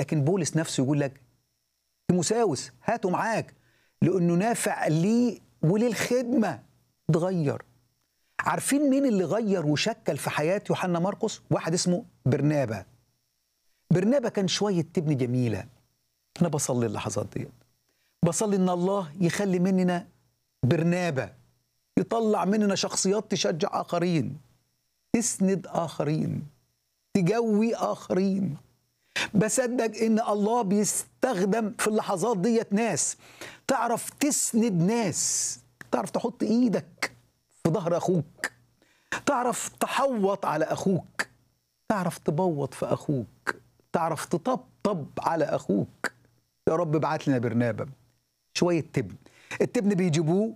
لكن بولس نفسه يقول لك تيموساوس هاته معاك لانه نافع ليه وللخدمه اتغير عارفين مين اللي غير وشكل في حياه يوحنا مرقس واحد اسمه برنابا برنابا كان شويه تبن جميله انا بصلي اللحظات دي بصلي ان الله يخلي مننا برنابا يطلع مننا شخصيات تشجع اخرين تسند اخرين تجوي اخرين بصدق ان الله بيستخدم في اللحظات ديت ناس تعرف تسند ناس تعرف تحط ايدك في ظهر اخوك تعرف تحوط على اخوك تعرف تبوط في اخوك تعرف تطبطب على اخوك يا رب ابعت لنا برنابا شويه تبن التبن بيجيبوه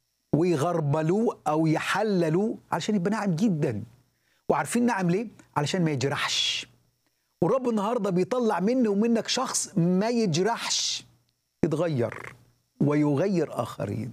ويغربلوه او يحللوه علشان يبقى ناعم جدا وعارفين ناعم ليه علشان ما يجرحش والرب النهارده بيطلع مني ومنك شخص ما يجرحش يتغير ويغير اخرين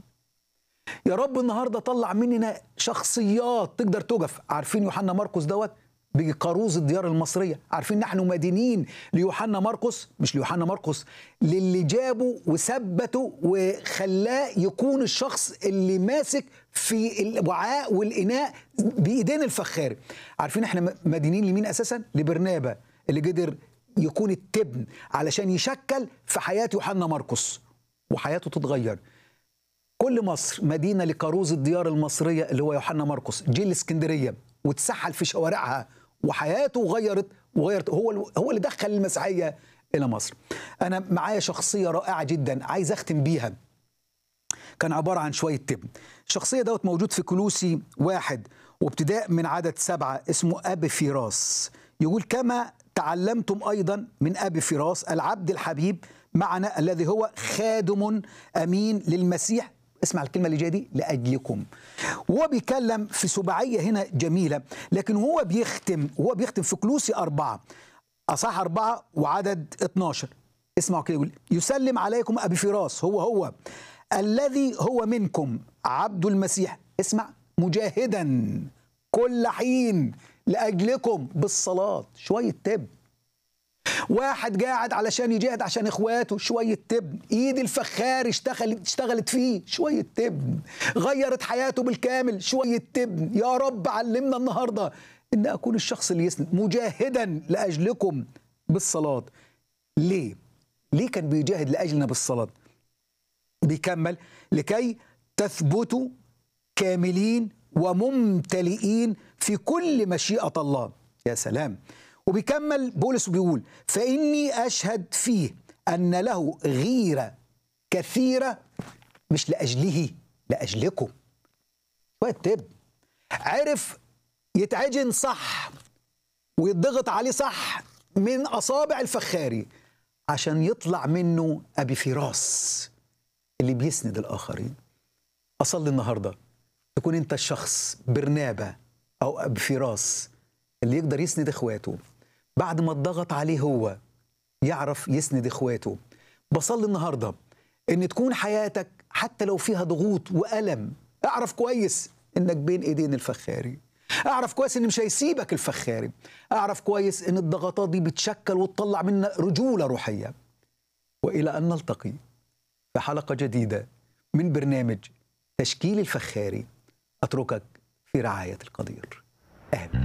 يا رب النهارده طلع مننا شخصيات تقدر تقف عارفين يوحنا مرقس دوت بقاروز الديار المصريه عارفين نحن مدينين ليوحنا مرقس مش ليوحنا مرقس للي جابه وثبته وخلاه يكون الشخص اللي ماسك في الوعاء والاناء بايدين الفخاري عارفين احنا مدينين لمين اساسا لبرنابا اللي قدر يكون التبن علشان يشكل في حياه يوحنا مرقس وحياته تتغير كل مصر مدينه لقاروز الديار المصريه اللي هو يوحنا مرقس جه الاسكندريه واتسحل في شوارعها وحياته غيرت وغيرت هو هو اللي دخل المسيحيه الى مصر. انا معايا شخصيه رائعه جدا عايز اختم بيها. كان عباره عن شويه تبن. الشخصيه دوت موجود في كلوسي واحد وابتداء من عدد سبعه اسمه ابي فراس. يقول كما تعلمتم ايضا من ابي فراس العبد الحبيب معنا الذي هو خادم امين للمسيح اسمع الكلمه اللي جايه دي لاجلكم وهو بيتكلم في سباعيه هنا جميله لكن هو بيختم هو بيختم في كلوسي أربعة أصح أربعة وعدد 12 اسمعوا كده يقول يسلم عليكم أبي فراس هو هو الذي هو منكم عبد المسيح اسمع مجاهدا كل حين لأجلكم بالصلاة شوية تب واحد قاعد علشان يجاهد عشان اخواته شويه تبن ايد الفخار اشتغلت اشتغلت فيه شويه تبن غيرت حياته بالكامل شويه تبن يا رب علمنا النهارده ان اكون الشخص اللي يسند مجاهدا لاجلكم بالصلاه ليه ليه كان بيجاهد لاجلنا بالصلاه بيكمل لكي تثبتوا كاملين وممتلئين في كل مشيئه الله يا سلام وبيكمل بولس وبيقول فإني أشهد فيه أن له غيرة كثيرة مش لأجله لأجلكم شوية تب عرف يتعجن صح ويضغط عليه صح من أصابع الفخاري عشان يطلع منه أبي فراس اللي بيسند الآخرين أصلي النهاردة تكون أنت الشخص برنابة أو أبي فراس اللي يقدر يسند إخواته بعد ما اتضغط عليه هو يعرف يسند اخواته بصلي النهارده ان تكون حياتك حتى لو فيها ضغوط والم اعرف كويس انك بين ايدين الفخاري اعرف كويس ان مش هيسيبك الفخاري اعرف كويس ان الضغطات دي بتشكل وتطلع منا رجوله روحيه والى ان نلتقي في حلقه جديده من برنامج تشكيل الفخاري اتركك في رعايه القدير اهلا